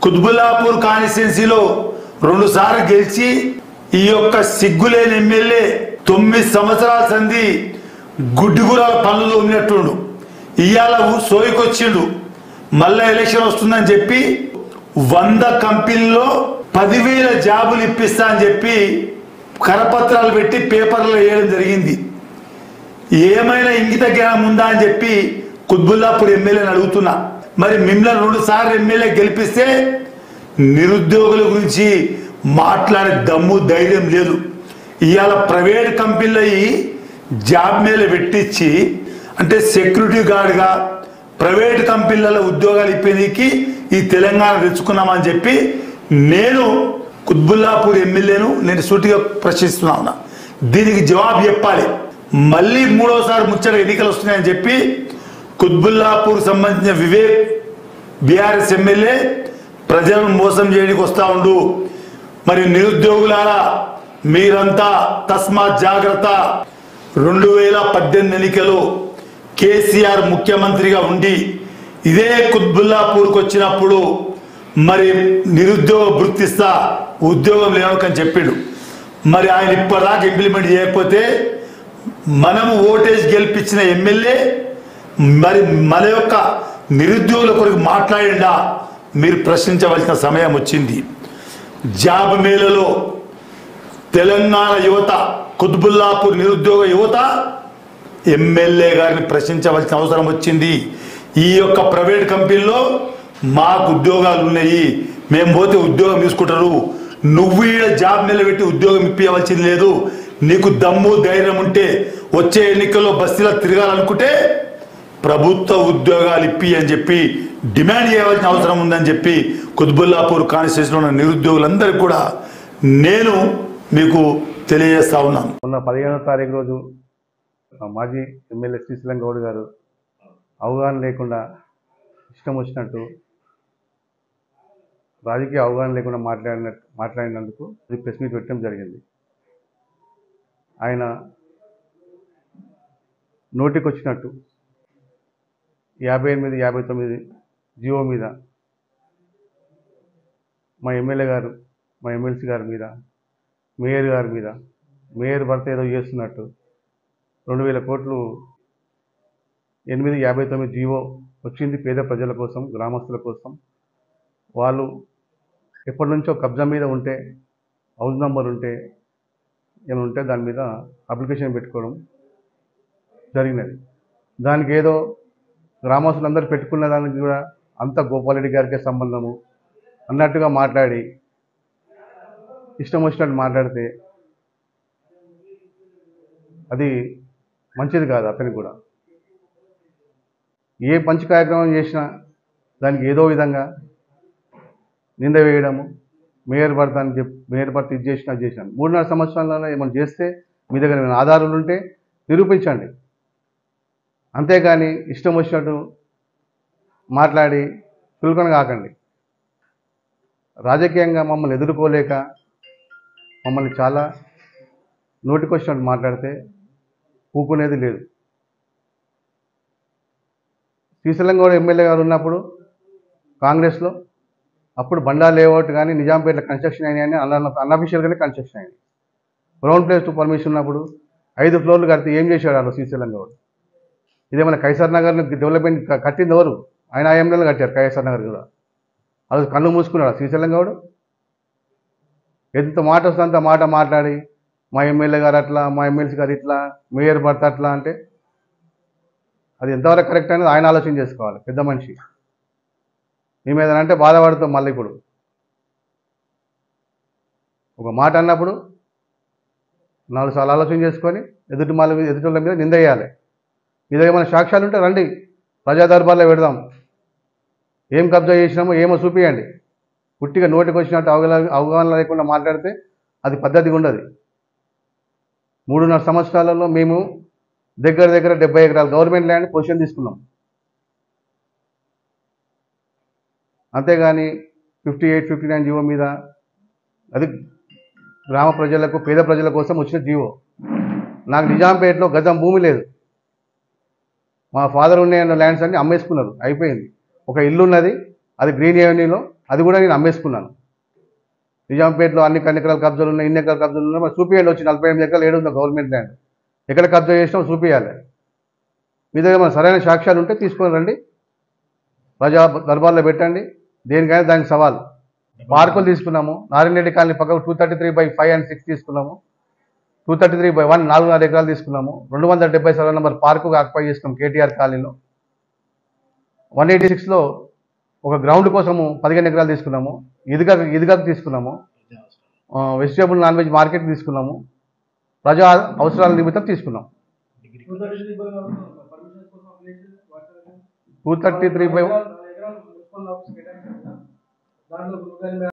కుత్బుల్లాపూర్ కాన్స్టిట్యున్సీలో రెండు సార్లు గెలిచి ఈ యొక్క సిగ్గులేని ఎమ్మెల్యే తొమ్మిది సంవత్సరాల సంధి గుడ్డిగురాల పనులు తోమినట్టుండు ఇవాళ సోయికొచ్చిండు మళ్ళా ఎలక్షన్ వస్తుందని చెప్పి వంద కంపెనీలో పదివేల జాబులు ఇప్పిస్తా అని చెప్పి కరపత్రాలు పెట్టి పేపర్లో వేయడం జరిగింది ఏమైనా ఇంగిత జ్ఞానం ఉందా అని చెప్పి కుత్బుల్లాపూర్ ఎమ్మెల్యేని అడుగుతున్నా మరి మిమ్మల్ని రెండు సార్లు ఎమ్మెల్యే గెలిపిస్తే నిరుద్యోగుల గురించి మాట్లాడే దమ్ము ధైర్యం లేదు ఇవాళ ప్రైవేట్ కంపెనీలు అయ్యి జాబ్ మీద పెట్టించి అంటే సెక్యూరిటీ గార్డ్గా ప్రైవేట్ కంపెనీలలో ఉద్యోగాలు ఇప్పేందుకు ఈ తెలంగాణ తెచ్చుకున్నామని చెప్పి నేను కుత్బుల్లాపూర్ ఎమ్మెల్యేను నేను సూటిగా ప్రశ్నిస్తున్నా ఉన్నా దీనికి జవాబు చెప్పాలి మళ్ళీ మూడోసారి ముచ్చట ఎన్నికలు వస్తున్నాయని చెప్పి కుత్బుల్లాపూర్ సంబంధించిన వివేక్ బీఆర్ఎస్ ఎమ్మెల్యే ప్రజలను మోసం చేయడానికి వస్తా ఉండు మరి నిరుద్యోగులారా మీరంతా తస్మాత్ జాగ్రత్త రెండు వేల పద్దెనిమిది ఎన్నికలు కేసీఆర్ ముఖ్యమంత్రిగా ఉండి ఇదే కుత్బుల్లాపూర్కి వచ్చినప్పుడు మరి నిరుద్యోగ వృత్తిస్తా ఉద్యోగం లేవకని చెప్పిండు మరి ఆయన ఇప్పటిదాకా ఇంప్లిమెంట్ చేయకపోతే మనము ఓటేజ్ గెలిపించిన ఎమ్మెల్యే మరి మన యొక్క నిరుద్యోగుల కొరకు మాట్లాడిండా మీరు ప్రశ్నించవలసిన సమయం వచ్చింది జాబ్ మేళలో తెలంగాణ యువత కుత్బుల్లాపూర్ నిరుద్యోగ యువత ఎమ్మెల్యే గారిని ప్రశ్నించవలసిన అవసరం వచ్చింది ఈ యొక్క ప్రైవేట్ కంపెనీలో మాకు ఉద్యోగాలు ఉన్నాయి మేము పోతే ఉద్యోగం తీసుకుంటారు నువ్వు ఈడ జాబ్ నిలబెట్టి ఉద్యోగం ఇప్పించవలసింది లేదు నీకు దమ్ము ధైర్యం ఉంటే వచ్చే ఎన్నికల్లో బస్తీలో తిరగాలనుకుంటే ప్రభుత్వ ఉద్యోగాలు ఇప్పి అని చెప్పి డిమాండ్ చేయవలసిన అవసరం ఉందని చెప్పి కుత్బుల్లాపూర్ కాన్స్టిట్యూషన్లో ఉన్న నిరుద్యోగులందరికీ కూడా నేను మీకు తెలియజేస్తా ఉన్నాను మొన్న పదిహేనవ తారీఖు రోజు ఆ మాజీ ఎమ్మెల్యే శ్రీశైలం గౌడ్ గారు అవగాహన లేకుండా ఇష్టం వచ్చినట్టు రాజకీయ అవగాహన లేకుండా మాట్లాడిన మాట్లాడినందుకు ఇది ప్రెస్ మీట్ పెట్టడం జరిగింది ఆయన నోటికొచ్చినట్టు యాభై ఎనిమిది యాభై తొమ్మిది జియో మీద మా ఎమ్మెల్యే గారు మా ఎమ్మెల్సీ గారి మీద మేయర్ గారి మీద మేయర్ భర్త ఏదో చేస్తున్నట్టు రెండు వేల కోట్లు ఎనిమిది యాభై తొమ్మిది జీవో వచ్చింది పేద ప్రజల కోసం గ్రామస్తుల కోసం వాళ్ళు ఎప్పటి నుంచో కబ్జా మీద ఉంటే హౌస్ నంబర్ ఉంటే ఏమైనా ఉంటే దాని మీద అప్లికేషన్ పెట్టుకోవడం జరిగినది దానికి ఏదో గ్రామస్తులందరూ పెట్టుకున్న దానికి కూడా అంత గోపాలరెడ్డి గారికే సంబంధము అన్నట్టుగా మాట్లాడి ఇష్టం వచ్చినట్టు మాట్లాడితే అది మంచిది కాదు అతనికి కూడా ఏ మంచి కార్యక్రమం చేసినా దానికి ఏదో విధంగా నింద వేయడము మేయర్ భర్త అని చెప్పి మేయర్ భర్త ఇది చేసినా అది చేసినాను మూడున్నర సంవత్సరాలలో ఏమైనా చేస్తే మీ దగ్గర ఏమైనా ఆధారాలు ఉంటే నిరూపించండి అంతేగాని ఇష్టం వచ్చినట్టు మాట్లాడి చులకన కాకండి రాజకీయంగా మమ్మల్ని ఎదుర్కోలేక మమ్మల్ని చాలా నోటికొచ్చినట్టు మాట్లాడితే ఊకునేది లేదు శ్రీశైలం గౌడ ఎమ్మెల్యే గారు ఉన్నప్పుడు కాంగ్రెస్లో అప్పుడు బండా లేఅవుట్ కానీ నిజాంపేట కన్స్ట్రక్షన్ అయినాయని అన్న అన్అఫీషియల్గానే కన్స్ట్రక్షన్ అయింది గ్రౌండ్ ప్లేస్ టు పర్మిషన్ ఉన్నప్పుడు ఐదు ఫ్లోర్లు కడితే ఏం చేశాడు వాళ్ళు శ్రీశైలం గౌడ్ ఇదేమైనా కైసర్ నగర్ని డెవలప్మెంట్ క- కట్టింది ఎవరు ఆయన ఆ ఎమ్మెల్యేలు కట్టారు కైసర్ నగర్ కూడా అది కళ్ళు మూసుకున్నాడు శ్రీశైలం గౌడ్ ఎంత మాట వస్తే అంత మాట మాట్లాడి మా ఎమ్మెల్యే గారు అట్లా మా ఎమ్మెల్సీ గారు ఇట్లా మేయర్ భర్త అట్లా అంటే అది ఎంతవరకు కరెక్ట్ అనేది ఆయన ఆలోచన చేసుకోవాలి పెద్ద మనిషి మేము ఏదైనా అంటే బాధపడతాం మళ్ళీ ఇప్పుడు ఒక మాట అన్నప్పుడు నాలుగు సార్లు ఆలోచన చేసుకొని ఎదుటి మళ్ళీ ఎదుటి వాళ్ళ మీద నింద వేయాలి మీ దగ్గర ఏమైనా సాక్ష్యాలు ఉంటే రండి ప్రజా దర్బార్లో పెడదాం ఏం కబ్జా చేసినామో ఏమో చూపియండి పుట్టిగా నోటికి వచ్చినట్టు అవగాహన అవగాహన లేకుండా మాట్లాడితే అది పద్ధతిగా ఉండదు మూడున్నర సంవత్సరాలలో మేము దగ్గర దగ్గర డెబ్బై ఎకరాల గవర్నమెంట్ ల్యాండ్ పొజిషన్ తీసుకున్నాం అంతేగాని fifty eight fifty nine G మీద అది గ్రామ ప్రజలకు పేద ప్రజల కోసం వచ్చిన జీవో నాకు నిజాంపేటలో గజం భూమి లేదు మా ఫాదర్ ఉన్న ల్యాండ్స్ అన్ని అమ్మేసుకున్నారు అయిపోయింది ఒక ఇల్లు ఉన్నది అది గ్రీన్ ఎవెన్యూలో అది కూడా నేను అమ్మేసుకున్నాను నిజాంపేటలో అన్ని అన్ని ఎకరాల కబ్జాలు ఉన్నాయి ఇన్ని ఎకరాల కబ్జాలు ఉన్నాయి మరి చూపియాలి వచ్చి నలభై ఎనిమిది ఎకరాలు ఏడు ఉంది గవర్నమెంట్ ల్యాండ్ ఎక్కడ కబ్జా చేసినామో చూపియాలి మీ దగ్గర మన సరైన సాక్ష్యాలు ఉంటే తీసుకొని రండి ప్రజా దర్బార్లో పెట్టండి దేనికైనా దానికి సవాల్ పార్కులు తీసుకున్నాము నారాయణ కాలనీ పక్కకు two thirty three by five and six తీసుకున్నాము two thirty three by one నాలుగున్నర ఎకరాలు తీసుకున్నాము రెండు వందల డెబ్బై సర్వే నెంబర్ పార్కు ఆక్యుపై చేసుకున్నాం కేటీఆర్ కాలనీలో వన్ ఎయిటీ సిక్స్లో ఒక గ్రౌండ్ కోసము పదిహేను ఎకరాలు తీసుకున్నాము ఈద్గా ఈద్గాకు తీసుకున్నాము వెజిటేబుల్ నాన్ వెజ్ మార్కెట్ తీసుకున్నాము ప్రజా అవసరాల నిమిత్తం తీసుకున్నాం టూ థర్టీ త్రీ బై దాంట్లో